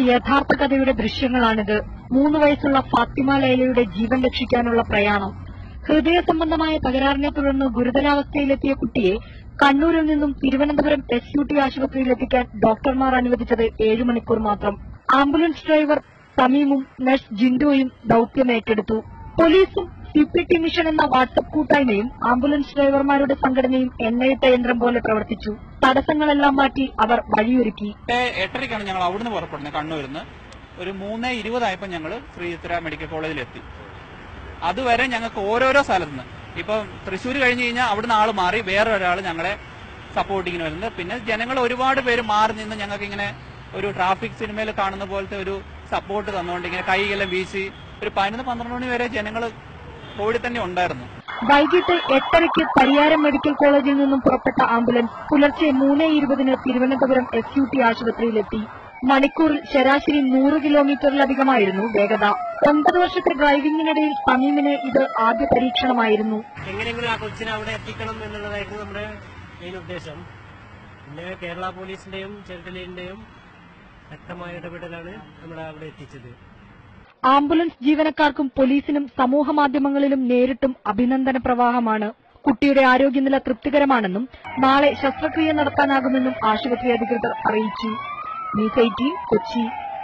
യഥാർത്ഥ കഥയുടെ ദൃശ്യങ്ങളാണിത് മൂന്ന് വയസ്സുള്ള ഫാത്തിമ ലൈലയുടെ ജീവൻ രക്ഷിക്കാനുള്ള പ്രയാണം ഹൃദയ സംബന്ധമായ തകരാറിനെ തുടർന്ന് ഗുരുതരാവസ്ഥയിലെത്തിയ കുട്ടിയെ കണ്ണൂരിൽ നിന്നും തിരുവനന്തപുരം എസ് യു ടി ആശുപത്രിയിലെത്തിക്കാൻ ഡോക്ടർമാർ അനുവദിച്ചത് ഏഴു മണിക്കൂർ മാത്രം ആംബുലൻസ് ഡ്രൈവർ സമീമും നഴ്സ് ജിൻഡോയും ദൌത്യം ഏറ്റെടുത്തു പോലീസും സി പി ടി മിഷൻ എന്ന വാട്സപ്പ് കൂട്ടായ്മയും ആംബുലൻസ് ഡ്രൈവർമാരുടെ സംഘടനയും എണ്ണയിട്ട യന്ത്രം പോലെ പ്രവർത്തിച്ചു തടസ്സങ്ങളെല്ലാം മാറ്റി അവർ വഴിയൊരുക്കി എട്ട് എട്ടരയ്ക്കാണ് ഞങ്ങൾ അവിടുന്ന് പുറപ്പെടുന്നത് കണ്ണൂരിൽ നിന്ന് ഒരു മൂന്ന് ഇരുപതായപ്പോൾ ഞങ്ങൾ ശ്രീ ചിത്ര മെഡിക്കൽ കോളേജിൽ എത്തി അതുവരെ ഞങ്ങൾക്ക് ഓരോരോ സ്ഥലത്ത് നിന്ന് ഇപ്പം തൃശ്ശൂർ കഴിഞ്ഞ് കഴിഞ്ഞാൽ അവിടുന്ന് ആൾ മാറി വേറെ ഒരാൾ ഞങ്ങളെ സപ്പോർട്ടിങ്ങിന് വരുന്നത് പിന്നെ ജനങ്ങൾ ഒരുപാട് പേര് മാറി നിന്ന് ഞങ്ങൾക്ക് ഇങ്ങനെ ഒരു ട്രാഫിക് സിനിമയിൽ കാണുന്ന പോലത്തെ ഒരു സപ്പോർട്ട് തന്നുകൊണ്ട് ഇങ്ങനെ കൈയെല്ലാം വീശി ഒരു പതിനൊന്ന് പന്ത്രണ്ട് മണി വരെ ജനങ്ങൾ റോഡിൽ തന്നെ ഉണ്ടായിരുന്നു വൈകിട്ട് എട്ടരയ്ക്ക് പരിയാരം മെഡിക്കൽ കോളേജിൽ നിന്നും പുറപ്പെട്ട ആംബുലൻസ് പുലർച്ചെ മൂന്ന് ഇരുപതിന് തിരുവനന്തപുരം എസ് യു ടി ആശുപത്രിയിലെത്തി മണിക്കൂറിൽ ശരാശരി നൂറ് കിലോമീറ്ററിലധികമായിരുന്നു വേഗത ഒൻപത് വർഷത്തെ ഡ്രൈവിംഗിനിടയിൽ സമീമിന് ഇത് ആദ്യ പരീക്ഷണമായിരുന്നു എങ്ങനെയെങ്കിലും ആ കൊച്ചിനെ അവിടെ എത്തിക്കണം എന്നുള്ളതായിരുന്നു നമ്മുടെ മെയിൻ ഉദ്ദേശം പിന്നെ കേരള പോലീസിന്റെയും ചെറുതലിന്റെയും ശക്തമായ ഇടപെടലാണ് നമ്മളെ അവിടെ എത്തിച്ചത് ആംബുലൻസ് ജീവനക്കാർക്കും പോലീസിനും സമൂഹ മാധ്യമങ്ങളിലും നേരിട്ടും അഭിനന്ദന പ്രവാഹമാണ് കുട്ടിയുടെ ആരോഗ്യനില തൃപ്തികരമാണെന്നും നാളെ ശസ്ത്രക്രിയ നടത്താനാകുമെന്നും ആശുപത്രി അധികൃതർ അറിയിച്ചു ന്യൂസ് എയ്റ്റീൻ കൊച്ചി